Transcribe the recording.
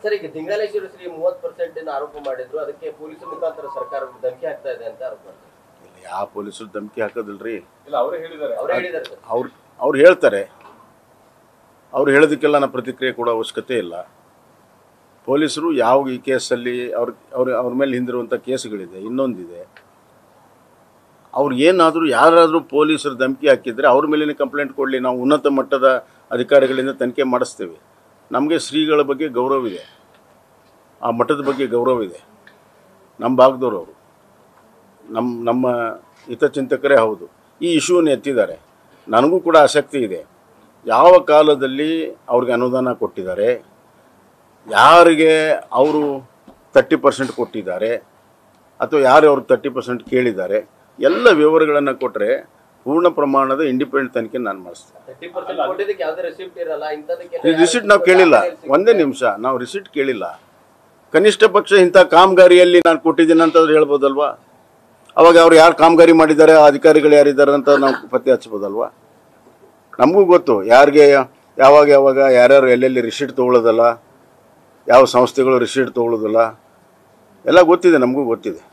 sir ಈಗ ದಿಂಗಾಲೇಶ್ವರ ಶ್ರೀ ಮೂವತ್ percent ಆರೋಪ ಮಾಡಿದ್ರು ಅದಕ್ಕೆ ಪೊಲೀಸ್ ಮುಖಾಂತರ ಸರ್ಕಾರ ಧಮಕಿ ಹಾಕ್ತಾ ಇದೆ ಅಂತ ಆರೋಪ ಮಾಡ್ತಾರೆ ಇಲ್ಲಿ ಯಾವ ಪೊಲೀಸರು ಧಮಕಿ ಹಾಕೋದಿಲ್ರಿ ಇಲ್ಲ ಅವರೇ ಹೇಳಿದ್ದಾರೆ ಅವರೇ ಹೇಳಿದ್ದಾರೆ ಸರ್ ಅವ್ರು ಅವ್ರು ಹೇಳ್ತಾರೆ ಅವ್ರು ಹೇಳೋದಕ್ಕೆಲ್ಲ ನಾನು ಪ್ರತಿಕ್ರಿಯೆ ಕೊಡೋ ಅವಶ್ಯಕತೆ ಇಲ್ಲ ಪೊಲೀಸರು ಯಾವ ಈ ಕೇಸಲ್ಲಿ ಅವ್ರ ಅವ್ರ ಅವ್ರ ಮೇಲೆ ಹಿಂದಿರುವಂಥ ಕೇಸುಗಳಿದೆ ಇನ್ನೊಂದಿದೆ ಅವ್ರು ಏನಾದರೂ ಯಾರಾದರೂ ಪೊಲೀಸರು ಧಮಕಿ ಹಾಕಿದರೆ ಅವ್ರ ಮೇಲಿನ ಕಂಪ್ಲೇಂಟ್ ಕೊಡಲಿ ನಾವು ಉನ್ನತ ಮಟ್ಟದ ಅಧಿಕಾರಿಗಳಿಂದ ತನಿಖೆ ಮಾಡಿಸ್ತೇವೆ ನಮಗೆ ಶ್ರೀಗಳ ಬಗ್ಗೆ ಗೌರವ ಇದೆ ಆ ಮಠದ ಬಗ್ಗೆ ಗೌರವ ಇದೆ ನಮ್ಮ ಭಾಗದವ್ರು ಅವರು ನಮ್ಮ ನಮ್ಮ ಹಿತಚಿಂತಕರೇ ಹೌದು ಈ ಇಶ್ಯೂನ ಎತ್ತಿದ್ದಾರೆ ನನಗೂ ಕೂಡ ಆಸಕ್ತಿ ಇದೆ ಯಾವ ಕಾಲದಲ್ಲಿ ಅವ್ರಿಗೆ ಅನುದಾನ ಕೊಟ್ಟಿದ್ದಾರೆ ಯಾರಿಗೆ ಅವರು ತರ್ಟಿ ಪರ್ಸೆಂಟ್ ಕೊಟ್ಟಿದ್ದಾರೆ ಅಥವಾ ಯಾರು ಅವ್ರಿಗೆ ತರ್ಟಿ ಪರ್ಸೆಂಟ್ ಕೇಳಿದ್ದಾರೆ ಎಲ್ಲ ವಿವರಗಳನ್ನು ಕೊಟ್ಟರೆ ಪೂರ್ಣ ಪ್ರಮಾಣದ ಇಂಡಿಪೆಂಡೆಂಟ್ ತನಿಖೆ ನಾನು ಮಾಡಿಸ್ತೇನೆ ತರ್ಟಿ ಪರ್ಸೆಂಟ್ ಕೊಟ್ಟಿದ್ದಕ್ಕೆ ಯಾವ್ದೇ ರೆಸಿಪ್ಟ್ ಇರಲ್ಲ ಇಂಥದಕ್ಕೆ ಈ ರಿಸಿಟ್ ನಾವು ಕೇಳಿಲ್ಲ ಒಂದೇ ನಿಮಿಷ ನಾವು ರಿಸಿಟ್ ಕೇಳಿಲ್ಲ ಕನಿಷ್ಠ ಪಕ್ಷ ಇಂಥ ಕಾಮಗಾರಿಯಲ್ಲಿ ನಾನು ಕೊಟ್ಟಿದ್ದೀನಿ ಅಂತಂದ್ರೆ ಹೇಳ್ಬೋದಲ್ವಾ ಅವಾಗ ಅವ್ರು ಯಾರು ಕಾಮಗಾರಿ ಮಾಡಿದ್ದಾರೆ ಆ ಅಧಿಕಾರಿಗಳು ಯಾರಿದ್ದಾರೆ ಅಂತ ನಾವು ಪತ್ತೆ ಹಚ್ಬೋದಲ್ವಾ ನಮಗೂ ಗೊತ್ತು ಯಾರಿಗೆ ಯಾವಾಗ ಯಾವಾಗ ಯಾರ್ಯಾರು ಎಲ್ಲೆಲ್ಲಿ ರಿಸಿಟ್ ತೊಗೊಳ್ಳೋದಲ್ಲ ಯಾವ ಸಂಸ್ಥೆಗಳು ರಿಸಿಟ್ ತೊಗೊಳ್ಳೋದಿಲ್ಲ ಎಲ್ಲ ಗೊತ್ತಿದೆ ನಮಗೂ ಗೊತ್ತಿದೆ